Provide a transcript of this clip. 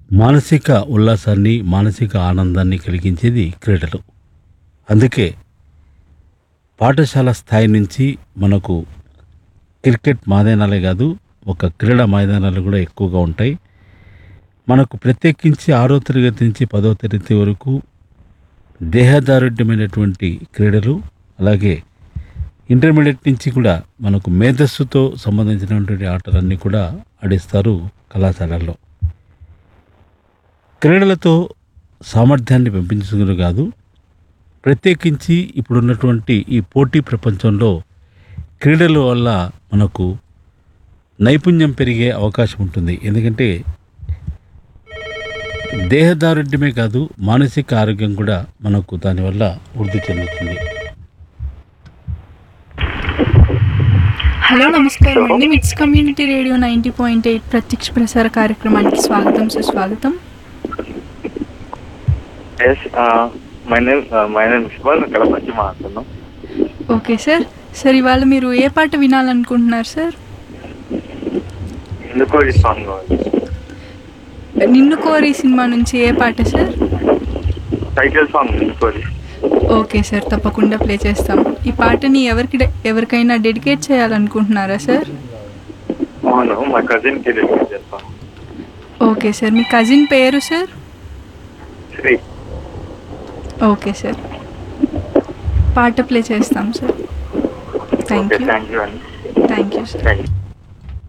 మానసిక ఉల్లాసాన్ని మానసిక ఆనందాన్ని కలిగించేది క్రీడలు అందుకే పాఠశాల స్థాయి నుంచి మనకు క్రికెట్ మైదానాలే కాదు ఒక క్రీడా మైదానాలు కూడా ఎక్కువగా ఉంటాయి మనకు ప్రత్యేకించి ఆరో తరగతి నుంచి పదో తరగతి వరకు దేహదారుఢ్యమైనటువంటి క్రీడలు అలాగే ఇంటర్మీడియట్ నుంచి కూడా మనకు మేధస్సుతో సంబంధించినటువంటి ఆటలన్నీ కూడా ఆడిస్తారు కళాశాలల్లో క్రీడలతో సామర్థ్యాన్ని పెంపించుకుని కాదు ప్రత్యేకించి ఇప్పుడున్నటువంటి ఈ పోటీ ప్రపంచంలో క్రీడల వల్ల మనకు నైపుణ్యం పెరిగే అవకాశం ఉంటుంది ఎందుకంటే దేహదారుఢ్యమే కాదు మానసిక ఆరోగ్యం కూడా మనకు దానివల్ల వృద్ధి చెందుతుంది హలో నమస్కారం అండి MITS community radio ninety point eight ప్రత్యక్ష ప్రసార కార్యక్రమానికి స్వాగతం సుస్వాగతం yes my name my name Ismail ఇక్కడ నుంచి మాట్లాడుతున్నాం ఓకే సార్ సార్ ఇవాళ మీరు ఏ పాట వినాలనుకుంటున్నారు సార్ ఎందుకో ఈ సాంగ్ కావాలి నిన్ను కోరి సినిమా నుంచి ఏ పాట సార్ టైటిల్ సాంగ్ ఎందుకోరి ఓకే సార్ తప్పకుండా ప్లే చేస్తాం ఈ పాటని ఎవరికి డె- ఎవరికైనా డెడికేట్ చేయాలనుకుంటున్నారా సార్ అవును మా కజిన్కి డెలివరీ చేస్తాను ఓకే సార్ మీ కజిన్ పేరు సార్ శ్రీ ఓకే సార్ పాట ప్లే చేస్తాం sir thank okay you thank you అండి thank you sir thank you